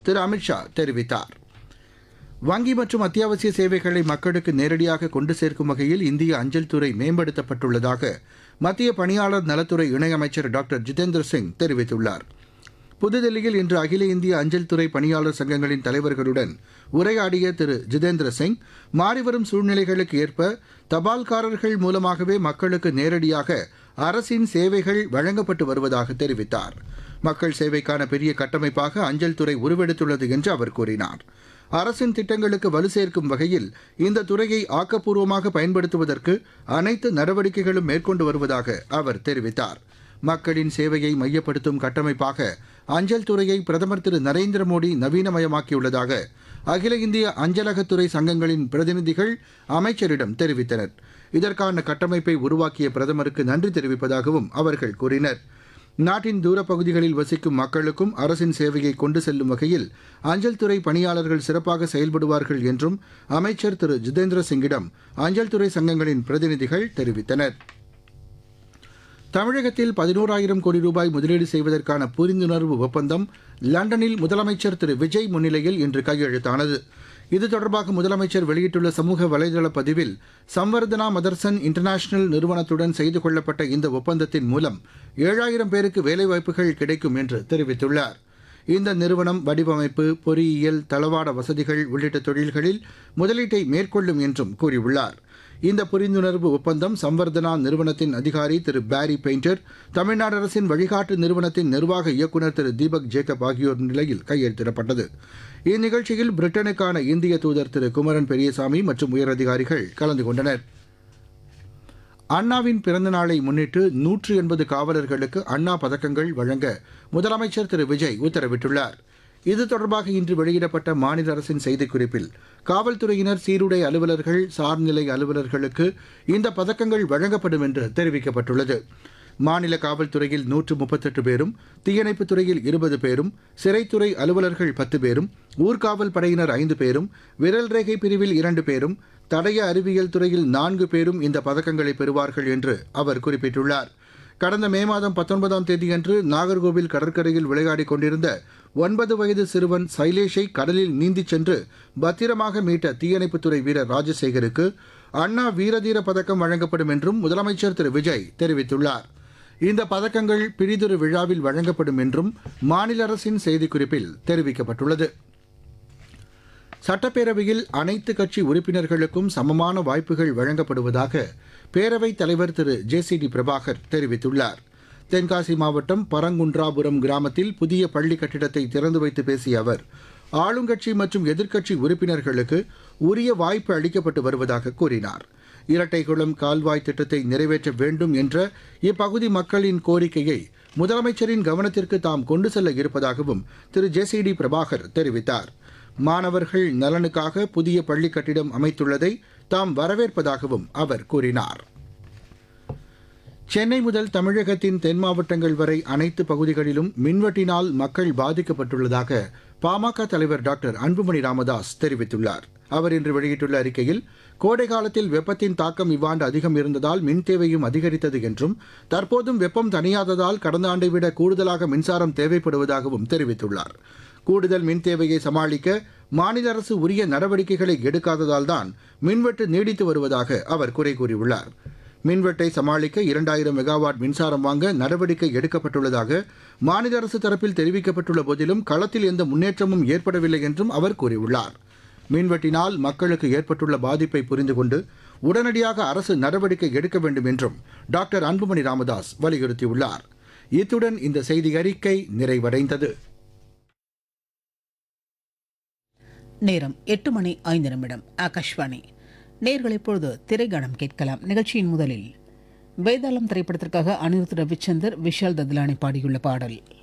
திரு அமித்ஷா தெரிவித்தார் வங்கி மற்றும் அத்தியாவசிய சேவைகளை மக்களுக்கு நேரடியாக கொண்டு சேர்க்கும் வகையில் இந்திய அஞ்சல் துறை மேம்படுத்தப்பட்டுள்ளதாக மத்திய பணியாளர் நலத்துறை இணையமைச்சர் டாக்டர் ஜிதேந்திர சிங் தெரிவித்துள்ளார் புதுதில்லியில் இன்று அகில இந்திய அஞ்சல் துறை பணியாளர் சங்கங்களின் தலைவர்களுடன் உரையாடிய திரு ஜிதேந்திர சிங் மாறிவரும் சூழ்நிலைகளுக்கு ஏற்ப தபால்காரர்கள் மூலமாகவே மக்களுக்கு நேரடியாக அரசின் சேவைகள் வழங்கப்பட்டு வருவதாக தெரிவித்தார் மக்கள் சேவைக்கான பெரிய கட்டமைப்பாக அஞ்சல் துறை உருவெடுத்துள்ளது என்று அவர் கூறினார் அரசின் திட்டங்களுக்கு வலு சேர்க்கும் வகையில் இந்த துறையை ஆக்கப்பூர்வமாக பயன்படுத்துவதற்கு அனைத்து நடவடிக்கைகளும் மேற்கொண்டு வருவதாக அவர் தெரிவித்தார் மக்களின் சேவையை மையப்படுத்தும் கட்டமைப்பாக அஞ்சல் துறையை பிரதமர் திரு நரேந்திர மோடி நவீனமயமாக்கியுள்ளதாக அகில இந்திய அஞ்சலகத்துறை சங்கங்களின் பிரதிநிதிகள் அமைச்சரிடம் தெரிவித்தனர் இதற்கான கட்டமைப்பை உருவாக்கிய பிரதமருக்கு நன்றி தெரிவிப்பதாகவும் அவர்கள் கூறினர் நாட்டின் தூரப்பகுதிகளில் வசிக்கும் மக்களுக்கும் அரசின் சேவையை கொண்டு செல்லும் வகையில் அஞ்சல் துறை பணியாளர்கள் சிறப்பாக செயல்படுவார்கள் என்றும் அமைச்சர் திரு ஜிதேந்திர சிங்கிடம் அஞ்சல் துறை சங்கங்களின் பிரதிநிதிகள் தெரிவித்தனர் தமிழகத்தில் பதினோராயிரம் கோடி ரூபாய் முதலீடு செய்வதற்கான புரிந்துணர்வு ஒப்பந்தம் லண்டனில் முதலமைச்சர் திரு விஜய் முன்னிலையில் இன்று கையெழுத்தானது இது தொடர்பாக முதலமைச்சர் வெளியிட்டுள்ள சமூக வலைதள பதிவில் சம்வர்தனா மதர்சன் இன்டர்நேஷனல் நிறுவனத்துடன் செய்து கொள்ளப்பட்ட இந்த ஒப்பந்தத்தின் மூலம் ஏழாயிரம் பேருக்கு வேலைவாய்ப்புகள் கிடைக்கும் என்று தெரிவித்துள்ளார் இந்த நிறுவனம் வடிவமைப்பு பொறியியல் தளவாட வசதிகள் உள்ளிட்ட தொழில்களில் முதலீட்டை மேற்கொள்ளும் என்றும் கூறியுள்ளார் இந்த புரிந்துணர்வு ஒப்பந்தம் சம்வர்தனா நிறுவனத்தின் அதிகாரி திரு பாரி பெயிண்டர் தமிழ்நாடு அரசின் வழிகாட்டு நிறுவனத்தின் நிர்வாக இயக்குநர் திரு தீபக் ஜேக்கப் ஆகியோர் நிலையில் கையெழுத்திடப்பட்டது இந்நிகழ்ச்சியில் பிரிட்டனுக்கான இந்திய தூதர் திரு குமரன் பெரியசாமி மற்றும் உயரதிகாரிகள் கலந்து கொண்டனர் அண்ணாவின் பிறந்த நாளை முன்னிட்டு நூற்று எண்பது காவலர்களுக்கு அண்ணா பதக்கங்கள் வழங்க முதலமைச்சர் திரு விஜய் உத்தரவிட்டுள்ளார் இது தொடர்பாக இன்று வெளியிடப்பட்ட மாநில அரசின் செய்திக்குறிப்பில் காவல்துறையினர் சீருடை அலுவலர்கள் சார்நிலை அலுவலர்களுக்கு இந்த பதக்கங்கள் வழங்கப்படும் என்று தெரிவிக்கப்பட்டுள்ளது மாநில காவல்துறையில் நூற்று முப்பத்தெட்டு பேரும் தீயணைப்புத் துறையில் இருபது பேரும் சிறைத்துறை அலுவலர்கள் பத்து பேரும் ஊர்காவல் படையினர் ஐந்து பேரும் விரல் ரேகை பிரிவில் இரண்டு பேரும் தடய அறிவியல் துறையில் நான்கு பேரும் இந்த பதக்கங்களை பெறுவார்கள் என்று அவர் குறிப்பிட்டுள்ளார் கடந்த மே மாதம் பத்தொன்பதாம் தேதியன்று நாகர்கோவில் கடற்கரையில் விளையாடிக் கொண்டிருந்த ஒன்பது வயது சிறுவன் சைலேஷை கடலில் நீந்திச் சென்று பத்திரமாக மீட்ட தீயணைப்புத்துறை வீரர் ராஜசேகருக்கு அண்ணா வீரதீர பதக்கம் வழங்கப்படும் என்றும் முதலமைச்சர் திரு விஜய் தெரிவித்துள்ளார் இந்த பதக்கங்கள் பிரிதொரு விழாவில் வழங்கப்படும் என்றும் மாநில அரசின் செய்திக்குறிப்பில் தெரிவிக்கப்பட்டுள்ளது சட்டப்பேரவையில் அனைத்து கட்சி உறுப்பினர்களுக்கும் சமமான வாய்ப்புகள் வழங்கப்படுவதாக பேரவைத் தலைவர் Thiru J C D Prabhakar தெரிவித்துள்ளார் தென்காசி மாவட்டம் பரங்குன்றாபுரம் கிராமத்தில் புதிய பள்ளி கட்டிடத்தை திறந்து வைத்து பேசிய அவர் ஆளுங்கட்சி மற்றும் எதிர்க்கட்சி உறுப்பினர்களுக்கு உரிய வாய்ப்பு அளிக்கப்பட்டு வருவதாக கூறினார் இரட்டைகுளம் கால்வாய் திட்டத்தை நிறைவேற்ற வேண்டும் என்ற இப்பகுதி மக்களின் கோரிக்கையை முதலமைச்சரின் கவனத்திற்கு தாம் கொண்டு செல்ல இருப்பதாகவும் Thiru J C D Prabhakar தெரிவித்தார் மாணவர்கள் நலனுக்காக புதிய பள்ளி கட்டிடம் அமைத்துள்ளதை தாம் வரவேற்பதாகவும் அவர் கூறினார் சென்னை முதல் தமிழகத்தின் தென் மாவட்டங்கள் வரை அனைத்து பகுதிகளிலும் மின்வெட்டினால் மக்கள் பாதிக்கப்பட்டுள்ளதாக பாமக தலைவர் டாக்டர் அன்புமணி ராமதாஸ் தெரிவித்துள்ளார் அவர் இன்று வெளியிட்டுள்ள அறிக்கையில் கோடை காலத்தில் வெப்பத்தின் தாக்கம் இவ்வாண்டு அதிகம் இருந்ததால் மின் தேவையும் அதிகரித்தது என்றும் தற்போதும் வெப்பம் தணியாததால் கடந்த ஆண்டை விட கூடுதலாக மின்சாரம் தேவைப்படுவதாகவும் தெரிவித்துள்ளார் கூடுதல் மின் தேவையை சமாளிக்க மாநில அரசு உரிய நடவடிக்கைகளை எடுக்காததால் தான் மின்வெட்டு நீடித்து வருவதாக அவர் குறை கூறியுள்ளார் மின்வெட்டை சமாளிக்க இரண்டாயிரம் மெகாவாட் மின்சாரம் வாங்க நடவடிக்கை எடுக்கப்பட்டுள்ளதாக மாநில அரசு தரப்பில் தெரிவிக்கப்பட்டுள்ள போதிலும் களத்தில் எந்த முன்னேற்றமும் ஏற்படவில்லை என்றும் அவர் கூறியுள்ளார் மின்வெட்டினால் மக்களுக்கு ஏற்பட்டுள்ள பாதிப்பை புரிந்து கொண்டு உடனடியாக அரசு நடவடிக்கை எடுக்க வேண்டும் என்றும் டாக்டர் அன்புமணி ராமதாஸ் வலியுறுத்தியுள்ளார் இத்துடன் இந்த செய்தி அறிக்கை நிறைவடைந்தது நேரம் எட்டு மணி ஐந்து நிமிடம் ஆகாஷ்வாணி நேர்கள் இப்பொழுது திரைகானம் கேட்கலாம் நிகழ்ச்சியின் முதலில் வேதாளம் திரைப்படத்திற்காக அனிருத் ரவிச்சந்தர் விஷால் தத்லானி பாடியுள்ள பாடல்